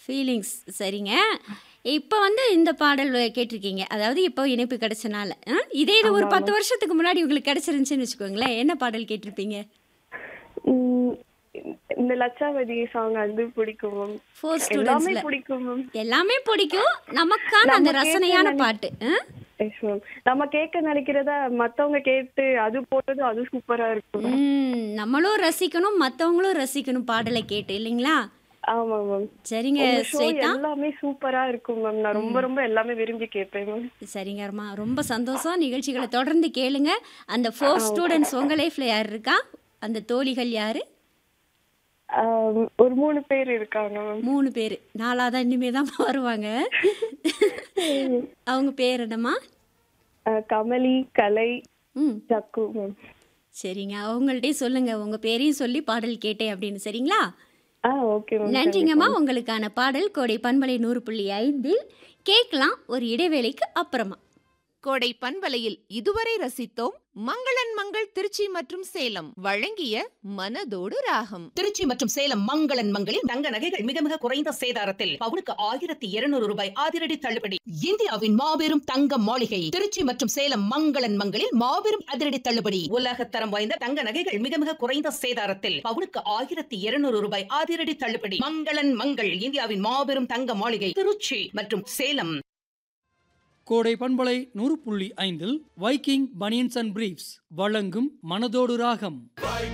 Feelings சரிங்க. இப்ப வந்து இந்த பாடல் கேட்டிருக்கீங்க. அதாவது இப்போ இணைப்பு கிடைச்சனால. அ இதே இது ஒரு ஆமா, 10 ஆமா. வருஷத்துக்கு முன்னாடி உங்களுக்கு கிடைச்சிருந்துச்சுன்னு வச்சுக்கோங்களேன். என்ன பாடல் கேட்டிருப்பீங்க? ம், இந்த லட்சாவதி சாங் அது பிடிக்கும் மேம். 4 எல்லாமே ஸ்டூடண்ட்ஸ்ல. பிடிக்கும் மேம். எல்லாமே பிடிக்கும். நமக்கான அந்த நம்ம கேட்க ரசனையான நினை பாட்டு. அ? Yes ma'am. நம்ம கேட்க நினைக்கிறத மத்தவங்க கேட்டு அது போட்டது அது சூப்பரா இருக்கும் மேம். ம். நம்மளும் ரசிக்கணும், மத்தவங்களும் ரசிக்கணும் பாடலை கேட்டு இல்லைங்களா? ஆமா மேம். சரிங்க உங்க ஷோ ஸ்வேதா. எல்லாமே சூப்பரா இருக்கும் மேம். நான் ரொம்ப ம். ரொம்ப எல்லாமே விரும்பி கேட்பேன் மேம். சரிங்க அருமா. ரொம்ப சந்தோஷம். நிகழ்ச்சிகள தொடர்ந்து கேளுங்க. அந்த ஆ 4 ஓகே. ஸ்டூடண்ட்ஸ் உங்க லைஃப்ல யார் இருக்கா? அந்த தோழிகள் யாரு? ஆம், ஒரு 3 பேர் இருக்காங்க மேம். 3 பேரு. 4 தான் இனிமே தான் வருவாங்க. ம். அவங்க பேர் என்னம்மா? அ, கமலி, கலை, ம். சக்கு மேம். சரிங்க. அவங்கள்ட்டயும் சொல்லுங்க. உங்க பேரையும் சொல்லி பாடல் கேட்டேன் அப்படின்னு. சரிங்களா? ஆ ஓகே மேம். கண்டிப்பா நன்றிங்கம்மா. மேம். உங்களுக்கான பாடல் கோடை பண்பலை 100.5 கேட்கலாம் ஒரு இடைவேளைக்கு அப்புறமா. கோடை பண்பலையில் இதுவரை ரசித்தோம் மங்களன் மங்கள் திருச்சி மற்றும் சேலம் வழங்கிய மனதோடு ராகம் திருச்சி மற்றும் சேலம் மங்களன் மங்களில் தங்க நகைகள் மிக மிக குறைந்த சேதாரத்தில் பவுனுக்கு ஆயிரத்தி இருநூறு ரூபாய் அதிரடி தள்ளுபடி இந்தியாவின் மாபெரும் தங்க மாளிகை திருச்சி மற்றும் சேலம் மங்களன் மங்களில் மாபெரும் அதிரடி தள்ளுபடி உலகத்தரம் வாய்ந்த தங்க நகைகள் மிக மிக குறைந்த சேதாரத்தில் பவுனுக்கு ஆயிரத்தி இருநூறு ரூபாய் அதிரடி தள்ளுபடி மங்களன் மங்கள் இந்தியாவின் மாபெரும் தங்க மாளிகை திருச்சி மற்றும் சேலம் கோடை பண்பலை நூறு புள்ளி ஐந்தில் வைக்கிங் பனியன்ஸ் அண்ட் பிரீஃப்ஸ் வழங்கும் மனதோடு ராகம்